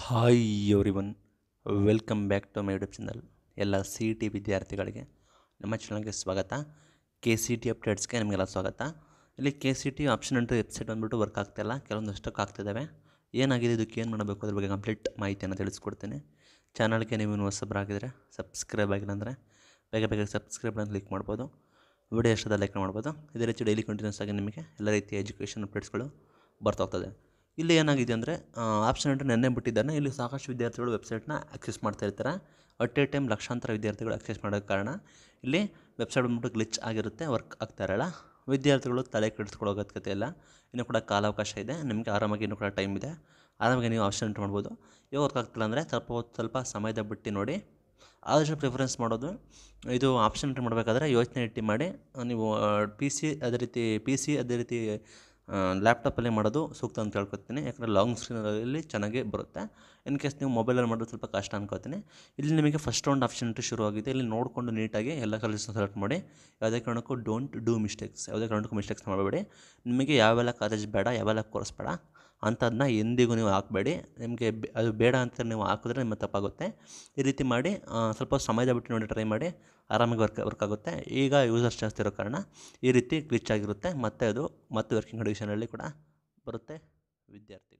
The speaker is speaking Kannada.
hi everyone welcome back to my YouTube channel ಎಲ್ಲ ಸಿ ಇ ಟಿ ವಿದ್ಯಾರ್ಥಿಗಳಿಗೆ ನಮ್ಮ ಚಾನಲ್ಗೆ ಸ್ವಾಗತ ಕೆ ಸಿ ಟಿ ಅಪ್ಡೇಟ್ಸ್ಗೆ ನಿಮಗೆಲ್ಲ ಸ್ವಾಗತ ಇಲ್ಲಿ ಕೆ ಸಿ ಟಿ ಆಪ್ಷನ್ ಅಂಟು ವೆಬ್ಸೈಟ್ ಬಂದುಬಿಟ್ಟು ವರ್ಕ್ ಆಗ್ತಾಯಿಲ್ಲ ಕೆಲವೊಂದಷ್ಟಕ್ಕೆ ಆಗ್ತಿದ್ದಾವೆ ಏನಾಗಿದೆ ಇದಕ್ಕೆ ಏನು ಮಾಡಬೇಕು ಅದ್ರ ಬಗ್ಗೆ ಕಂಪ್ಲೀಟ್ ಮಾಹಿತಿಯನ್ನು ತಿಳಿಸ್ಕೊಡ್ತೀನಿ ಚಾನಲ್ಗೆ ನೀವು ಇನ್ನೂ ಹೊಸಬರಾಗಿದ್ದರೆ ಸಬ್ಸ್ಕ್ರೈಬ್ ಆಗಿಲ್ಲ ಅಂದರೆ ಬೇಗ ಬೇಗ ಸಬ್ಸ್ಕ್ರೈಬ್ ಅಂತ ಕ್ಲಿಕ್ ಮಾಡ್ಬೋದು ವಿಡಿಯೋ ಎಷ್ಟದ ಲೈಕ್ ಮಾಡ್ಬೋದು ಇದೇ ರೀತಿ ಡೈಲಿ ಕಂಟಿನ್ಯೂಸ್ ಆಗಿ ನಿಮಗೆ ಎಲ್ಲ ರೀತಿಯ ಎಜುಕೇಷನ್ ಅಪ್ಡೇಟ್ಸ್ಗಳು ಬರ್ತಾ ಹೋಗ್ತದೆ ಇಲ್ಲಿ ಏನಾಗಿದೆ ಅಂದರೆ ಆಪ್ಷನ್ ಅಂತ ನೆನ್ನೆ ಬಿಟ್ಟಿದ್ದಾನೆ ಇಲ್ಲಿ ಸಾಕಷ್ಟು ವಿದ್ಯಾರ್ಥಿಗಳು ವೆಬ್ಸೈಟ್ನ ಆಕ್ಸೆಸ್ ಮಾಡ್ತಾ ಇರ್ತಾರೆ ಅಟ್ ಎ ಟೈಮ್ ಲಕ್ಷಾಂತರ ವಿದ್ಯಾರ್ಥಿಗಳು ಆಕ್ಸೆಸ್ ಮಾಡೋಕ್ಕೆ ಕಾರಣ ಇಲ್ಲಿ ವೆಬ್ಸೈಟ್ ಬಂದ್ಬಿಟ್ಟು ಗ್ಲಿಚ್ ಆಗಿರುತ್ತೆ ವರ್ಕ್ ಆಗ್ತಾ ಇರಲ್ಲ ವಿದ್ಯಾರ್ಥಿಗಳು ತಲೆ ಕೆಡಿಸ್ಕೊಳ್ಳೋ ಅಗತ್ಯತೆ ಇಲ್ಲ ಇನ್ನೂ ಕೂಡ ಕಾಲಾವಕಾಶ ಇದೆ ನಿಮಗೆ ಆರಾಮಾಗಿ ಇನ್ನೂ ಕೂಡ ಟೈಮ್ ಇದೆ ಆರಾಮಾಗಿ ನೀವು ಆಪ್ಷನ್ ಎಂಟ್ರ್ ಮಾಡ್ಬೋದು ಇವಾಗ ವರ್ಕ್ ಆಗ್ತಿಲ್ಲ ಅಂದರೆ ಸ್ವಲ್ಪ ಹೊತ್ತು ಸ್ವಲ್ಪ ಸಮಯದ ಬಿಟ್ಟು ನೋಡಿ ಆದಷ್ಟು ಪ್ರಿಫರೆನ್ಸ್ ಮಾಡೋದು ಇದು ಆಪ್ಷನ್ ಎಂಟ್ರ್ ಮಾಡಬೇಕಾದ್ರೆ ಯೋಚನೆ ಇಟ್ಟು ಮಾಡಿ ನೀವು ಪಿ ಸಿ ಅದೇ ರೀತಿ ಪಿ ಸಿ ಅದೇ ರೀತಿ ಲ್ಯಾಪ್ಟಾಪಲ್ಲಿ ಮಾಡೋದು ಸೂಕ್ತ ಅಂತ ಹೇಳ್ಕೊತೀನಿ ಯಾಕಂದರೆ ಲಾಂಗ್ ಸ್ಕ್ರೀನಲ್ಲಿ ಚೆನ್ನಾಗಿ ಬರುತ್ತೆ ಇನ್ ಕೇಸ್ ನೀವು ಮೊಬೈಲಲ್ಲಿ ಮಾಡೋದು ಸ್ವಲ್ಪ ಕಷ್ಟ ಅನ್ಕೋತೀನಿ ಇಲ್ಲಿ ನಿಮಗೆ ಫಸ್ಟ್ ರೌಂಡ್ ಆಪ್ಷನ್ ಎಂಟ್ರಿ ಶುರುವಾಗಿದೆ ಇಲ್ಲಿ ನೋಡಿಕೊಂಡು ನೀಟಾಗಿ ಎಲ್ಲ ಕಾಲೇಜಸ್ನ ಸೆಲೆಕ್ಟ್ ಮಾಡಿ ಯಾವುದೇ ಕಾರಣಕ್ಕೂ ಡೋಂಟ್ ಡೂ ಮಿಸ್ಟೇಕ್ಸ್ ಯಾವುದೇ ಕಾರಣಕ್ಕೂ ಮಿಸ್ಟೇಕ್ಸ್ ಮಾಡಬೇಡಿ ನಿಮಗೆ ಯಾವೆಲ್ಲ ಕಾಲೇಜ್ ಬೇಡ ಯಾವೆಲ್ಲ ಕೋರ್ಸ್ ಬೇಡ ಅಂಥದ್ದನ್ನ ಎಂದಿಗೂ ನೀವು ಹಾಕಬೇಡಿ ನಿಮಗೆ ಬೆ- ಅದು ಬೇಡ ಅಂತ ನೀವು ಹಾಕಿದ್ರೆ ನಿಮ್ಮ ತಪ್ಪಾಗುತ್ತೆ ಈ ರೀತಿ ಮಾಡಿ ಆ, ಸ್ವಲ್ಪ ಸಮಯದ ಬಿಟ್ಟು ನೋಡಿ ಟ್ರೈ ಮಾಡಿ ಆರಾಮಾಗಿ ವರ್ಕ್ ವರ್ಕ್ ಆಗುತ್ತೆ ಈಗ ಯೂಸರ್ಸ್ ಜಾಸ್ತಿ ಇರೋ ಕಾರಣ ಈ ರೀತಿ ಗ್ಲಿಚ್ ಆಗಿರುತ್ತೆ ಮತ್ತು ಅದು ಮತ್ತೆ ವರ್ಕಿಂಗ್ ಕಂಡೀಷನಲ್ಲಿ ಕೂಡ ಬರುತ್ತೆ ವಿದ್ಯಾರ್ಥಿಗಳು